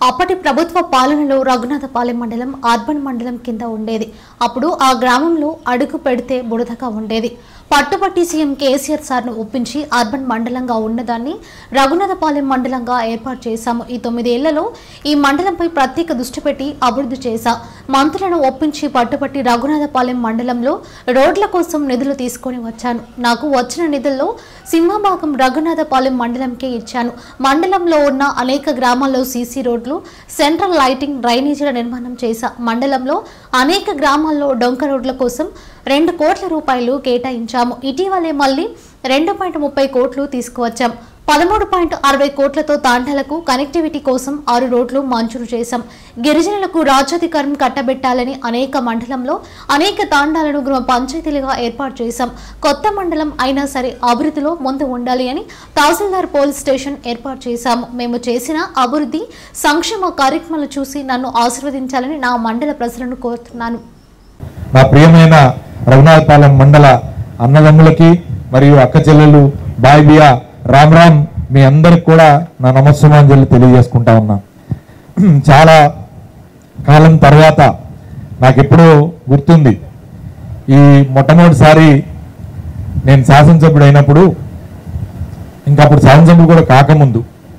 అప్పటి ప్రభుత్వ పాలనలో రఘునాథపాలెం మండలం అర్బన్ మండలం కింద ఉండేది అప్పుడు ఆ గ్రామంలో అడుగు పెడితే బుడదగా ఉండేది పట్టుపట్టి సీఎం కేసీఆర్ సార్ను ఒప్పించి అర్బన్ మండలంగా ఉన్నదాన్ని రఘునాథపాలెం మండలంగా ఏర్పాటు చేశాము ఈ తొమ్మిదేళ్లలో ఈ మండలంపై ప్రత్యేక దృష్టి పెట్టి అభివృద్ధి చేశా మంత్రులను ఒప్పించి పట్టుపట్టి రఘునాథపాలెం మండలంలో రోడ్ల కోసం నిధులు తీసుకొని వచ్చాను నాకు వచ్చిన నిధుల్లో సింహభాగం రఘునాథపాలెం మండలంకే ఇచ్చాను మండలంలో ఉన్న అనేక గ్రామాల్లో సీసీ రోడ్లు సెంట్రల్ లైటింగ్ డ్రైనేజీల నిర్మాణం చేశా మండలంలో అనేక గ్రామాల్లో డొంక రోడ్ల కోసం రెండు కోట్ల రూపాయలు కేటాయించాము ఇటీవలే మళ్ళీ రెండు పాయింట్ ముప్పై కోట్లు తీసుకువచ్చాం పదమూడు పాయింట్ అరవై కోట్లతో తాండాలకు కనెక్టివిటీ కోసం ఆరు రోడ్లు మంజూరు చేశాం గిరిజనులకు రాజ్యాధికారం కట్టబెట్టాలని అనేక మండలంలో అనేక తాండాలను గృహ పంచాయతీలుగా ఏర్పాటు చేశాం కొత్త మండలం అయినా సరే అభివృద్ధిలో ముందు ఉండాలి అని తహసీల్దార్ పోలీస్ స్టేషన్ ఏర్పాటు చేశాము మేము చేసిన అభివృద్ధి సంక్షేమ కార్యక్రమాలు చూసి నన్ను ఆశీర్వదించాలని నా మండల ప్రజలను కోరుతున్నాను నా ప్రియమైన రఘునాథపాలెం మండల అన్నదమ్ములకి మరియు అక్క చెల్లెలు బాయ్ బియా రామ్ రామ్ మీ అందరికి కూడా నా నమస్సుమాంజలి తెలియజేసుకుంటా ఉన్నా చాలా కాలం తర్వాత నాకు ఎప్పుడో గుర్తుంది ఈ మొట్టమొదటిసారి నేను శాసనసభ్యుడు అయినప్పుడు ఇంకా అప్పుడు శాసనసభ్యుడు కూడా కాకముందు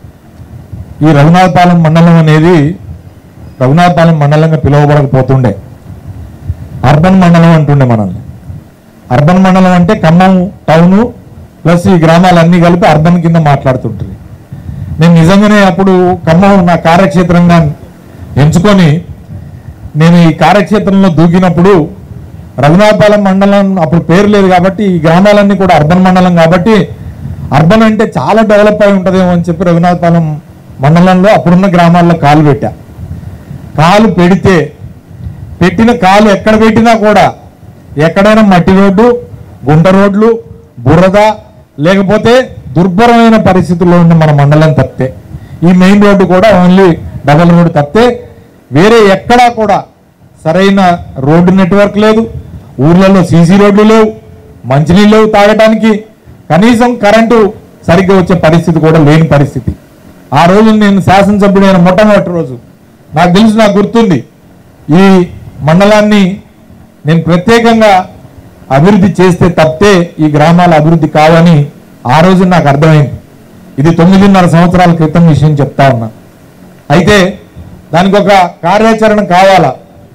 ఈ రఘునాథపాలెం మండలం అనేది రఘునాథపాలెం మండలంగా పిలువబడకపోతుండే అర్బన్ మండలం అంటుండే మనల్ని అర్బన్ మండలం అంటే ఖమ్మం టౌను ప్లస్ ఈ గ్రామాలన్నీ కలిపి అర్బన్ కింద మాట్లాడుతుంటుంది నేను నిజంగానే అప్పుడు ఖమ్మం నా కార్యక్షేత్రంగా ఎంచుకొని నేను ఈ కార్యక్షేత్రంలో దూకినప్పుడు రఘునాథపాలెం మండలం అప్పుడు పేరు లేదు కాబట్టి ఈ గ్రామాలన్నీ కూడా అర్బన్ మండలం కాబట్టి అర్బన్ అంటే చాలా డెవలప్ అయి ఉంటుందేమో అని చెప్పి రఘునాథపాలెం మండలంలో అప్పుడున్న గ్రామాల్లో కాలు పెట్టా కాలు పెడితే పెట్టిన కాలు ఎక్కడ పెట్టినా కూడా ఎక్కడైనా మట్టి రోడ్డు గుంట రోడ్లు బురద లేకపోతే దుర్భరమైన పరిస్థితుల్లో ఉన్న మన మండలం తప్పితే ఈ మెయిన్ రోడ్డు కూడా ఓన్లీ డబల్ రోడ్డు తప్పితే వేరే ఎక్కడా కూడా సరైన రోడ్డు నెట్వర్క్ లేదు ఊర్లలో సీసీ రోడ్లు లేవు మంచినీళ్ళు లేవు తాగడానికి కనీసం కరెంటు సరిగ్గా వచ్చే పరిస్థితి కూడా లేని పరిస్థితి ఆ రోజు నేను శాసనసభ్యుడైన మొట్టమొదటి రోజు నాకు తెలిసి నాకు గుర్తుంది ఈ మండలాన్ని నేను ప్రత్యేకంగా అభివృద్ధి చేస్తే తప్పితే ఈ గ్రామాల అభివృద్ధి కావని ఆ రోజు నాకు అర్థమైంది ఇది తొమ్మిదిన్నర సంవత్సరాల క్రితం విషయం చెప్తా ఉన్నా అయితే దానికి ఒక కార్యాచరణ కావాలా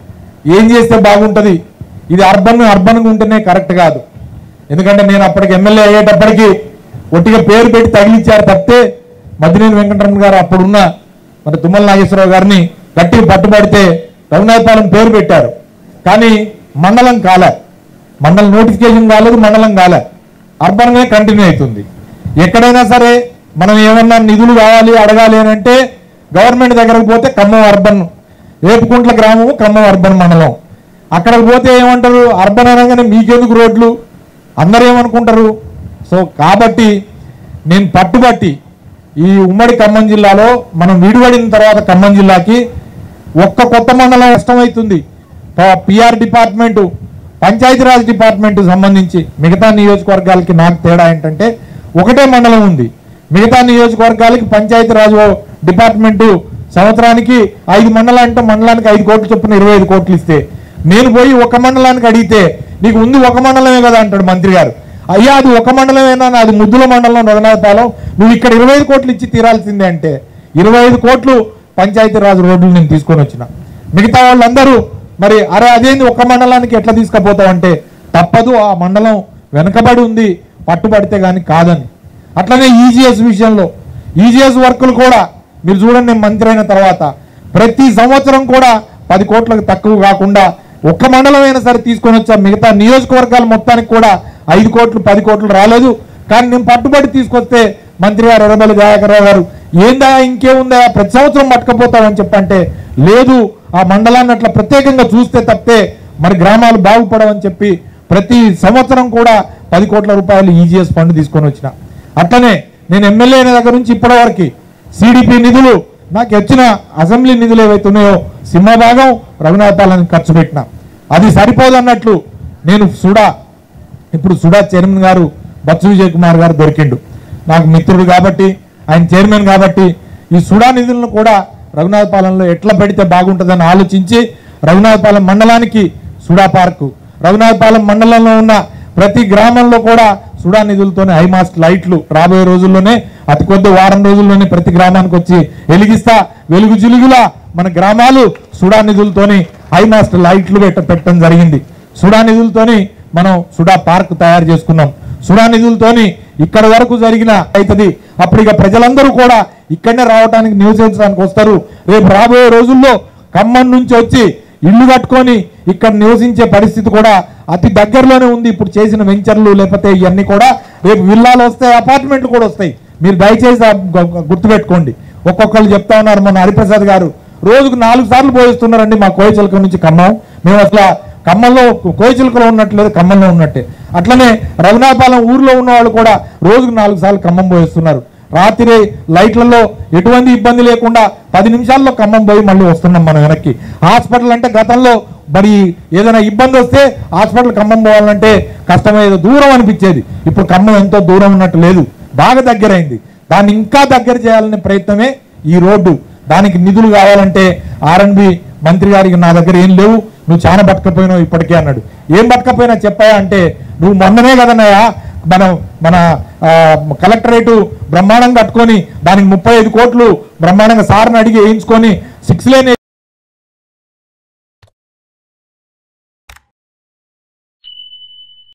ఏం చేస్తే బాగుంటుంది ఇది అర్బన్ అర్బన్గా ఉంటేనే కరెక్ట్ కాదు ఎందుకంటే నేను అప్పటికి ఎమ్మెల్యే అయ్యేటప్పటికి ఒట్టిగా పేరు పెట్టి తగిలిచ్చారు తప్పితే మద్దినేని వెంకటరమణ గారు అప్పుడున్న మరి తుమ్మల నాగేశ్వరరావు గారిని గట్టిగా పట్టుబడితే రఘునాథపాలెం పేరు పెట్టారు కానీ మండలం కాలే మండలం నోటిఫికేషన్ కాలేదు మండలం కాలే అర్బన్గానే కంటిన్యూ అవుతుంది ఎక్కడైనా సరే మనం ఏమన్నా నిధులు కావాలి అడగాలి అని అంటే గవర్నమెంట్ దగ్గరకు పోతే ఖమ్మం అర్బన్ ఏపుకుంట్ల గ్రామం ఖమ్మం అర్బన్ మండలం అక్కడికి పోతే ఏమంటారు అర్బన్ అనగానే మీకెందుకు రోడ్లు అందరూ ఏమనుకుంటారు సో కాబట్టి నేను పట్టుబట్టి ఈ ఉమ్మడి ఖమ్మం జిల్లాలో మనం విడిపడిన తర్వాత ఖమ్మం జిల్లాకి ఒక్క కొత్త మండలం కష్టమవుతుంది పిఆర్ డిపార్ట్మెంటు పంచాయతీరాజ్ డిపార్ట్మెంట్ సంబంధించి మిగతా నియోజకవర్గాలకి నాకు తేడా ఏంటంటే ఒకటే మండలం ఉంది మిగతా నియోజకవర్గాలకి పంచాయతీరాజ్ డిపార్ట్మెంటు సంవత్సరానికి ఐదు మండలం అంటే మండలానికి ఐదు కోట్లు చొప్పున ఇరవై ఐదు కోట్లు ఇస్తే నేను పోయి ఒక మండలానికి అడిగితే నీకు ఉంది ఒక మండలమే కదా అంటాడు మంత్రి గారు అయ్యా అది ఒక మండలమేనా అది ముద్దుల మండలం రఘునాథపాలెం నువ్వు ఇక్కడ ఇరవై ఐదు కోట్లు ఇచ్చి తీరాల్సిందే అంటే ఇరవై ఐదు కోట్లు పంచాయతీరాజ్ రోడ్లు నేను తీసుకొని వచ్చిన మిగతా వాళ్ళందరూ మరి అరే అదేంది ఒక మండలానికి ఎట్లా తీసుకుపోతావు అంటే తప్పదు ఆ మండలం వెనకబడి ఉంది పట్టుబడితే కానీ కాదని అట్లనే ఈజీఎస్ విషయంలో ఈజీఎస్ వర్కులు కూడా మీరు చూడండి నేను మంత్రి అయిన తర్వాత ప్రతి సంవత్సరం కూడా పది కోట్లకు తక్కువ కాకుండా ఒక్క మండలం అయినా సరే తీసుకొని వచ్చా మిగతా నియోజకవర్గాల మొత్తానికి కూడా ఐదు కోట్లు పది కోట్లు రాలేదు కానీ నేను పట్టుబడి తీసుకొస్తే మంత్రి గారు ఎర్రబెల్లి దయాకర్రావు గారు ఏందా ఇంకేముందా ప్రతి సంవత్సరం పట్టుకపోతామని చెప్పంటే లేదు ఆ మండలాన్ని అట్లా ప్రత్యేకంగా చూస్తే తప్పితే మరి గ్రామాలు బాగుపడవని చెప్పి ప్రతి సంవత్సరం కూడా పది కోట్ల రూపాయలు ఈజీఎస్ ఫండ్ తీసుకొని వచ్చిన అట్లనే నేను ఎమ్మెల్యే అయిన దగ్గర నుంచి ఇప్పటివరకు సిడిపి నిధులు నాకు వచ్చిన అసెంబ్లీ నిధులు ఏవైతే ఉన్నాయో సింహభాగం రఘునాథాలని ఖర్చు పెట్టిన అది సరిపోదన్నట్లు నేను సుడా ఇప్పుడు సుడా చైర్మన్ గారు బత్సు విజయ్ కుమార్ గారు దొరికిండు నాకు మిత్రుడు కాబట్టి ఆయన చైర్మన్ కాబట్టి ఈ సుడా నిధులను కూడా రఘునాథపాలెంలో ఎట్లా పెడితే బాగుంటుందని ఆలోచించి రఘునాథపాలెం మండలానికి సుడా పార్కు రఘునాథపాలెం మండలంలో ఉన్న ప్రతి గ్రామంలో కూడా సుడా నిధులతోనే హైమాస్ట్ లైట్లు రాబోయే రోజుల్లోనే అతి కొద్ది వారం రోజుల్లోనే ప్రతి గ్రామానికి వచ్చి వెలిగిస్తా వెలుగు జిలుగులా మన గ్రామాలు సుడా నిధులతోని హైమాస్ట్ లైట్లు పెట్ట పెట్టడం జరిగింది సుడా నిధులతోని మనం సుడా పార్క్ తయారు చేసుకున్నాం సుడా నిధులతోని ఇక్కడ వరకు జరిగిన అవుతుంది అప్పుడు ఇక ప్రజలందరూ కూడా ఇక్కడనే రావడానికి నివసించడానికి వస్తారు రేపు రాబోయే రోజుల్లో ఖమ్మం నుంచి వచ్చి ఇల్లు కట్టుకొని ఇక్కడ నివసించే పరిస్థితి కూడా అతి దగ్గరలోనే ఉంది ఇప్పుడు చేసిన వెంచర్లు లేకపోతే ఇవన్నీ కూడా రేపు విల్లాలు వస్తాయి అపార్ట్మెంట్లు కూడా వస్తాయి మీరు దయచేసి ఆ గు- గు- గుర్తుపెట్టుకోండి ఒక్కొక్కరు చెప్తా ఉన్నారు మన హరిప్రసాద్ గారు రోజుకు నాలుగు సార్లు పోయిస్తున్నారండి మా కోయచిలక నుంచి ఖమ్మం మేము అసలు ఖమ్మంలో కోయచిలకలో ఉన్నట్లేదు ఖమ్మంలో ఉన్నట్టే అట్లనే రఘునాథపాలెం ఊర్లో ఉన్న వాళ్ళు కూడా రోజుకు నాలుగు సార్లు ఖమ్మం పోయిస్తున్నారు రాత్రి లైట్లలో ఎటువంటి ఇబ్బంది లేకుండా పది నిమిషాల్లో ఖమ్మం పోయి మళ్ళీ వస్తున్నాం మనం వెనక్కి హాస్పిటల్ అంటే గతంలో మరి ఏదైనా ఇబ్బంది వస్తే హాస్పిటల్ ఖమ్మం పోవాలంటే కష్టమయ్యేది దూరం అనిపించేది ఇప్పుడు ఖమ్మం ఎంతో దూరం ఉన్నట్టు లేదు బాగా దగ్గరైంది దాన్ని ఇంకా దగ్గర చేయాలనే ప్రయత్నమే ఈ రోడ్డు దానికి నిధులు కావాలంటే ఆర్ఎన్బి మంత్రి గారికి నా దగ్గర ఏం లేవు నువ్వు చాలా బతకపోయినావు ఇప్పటికే అన్నాడు ఏం బతకపోయినా చెప్పాయా అంటే నువ్వు మొన్ననే కదన్నయ్యా మనం మన ఆ, కలెక్టరేటు బ్రహ్మాండంగా కట్టుకొని దానికి ముప్పై ఐదు కోట్లు బ్రహ్మాండంగా సార్ని అడిగి వేయించుకొని సిక్స్ లేన్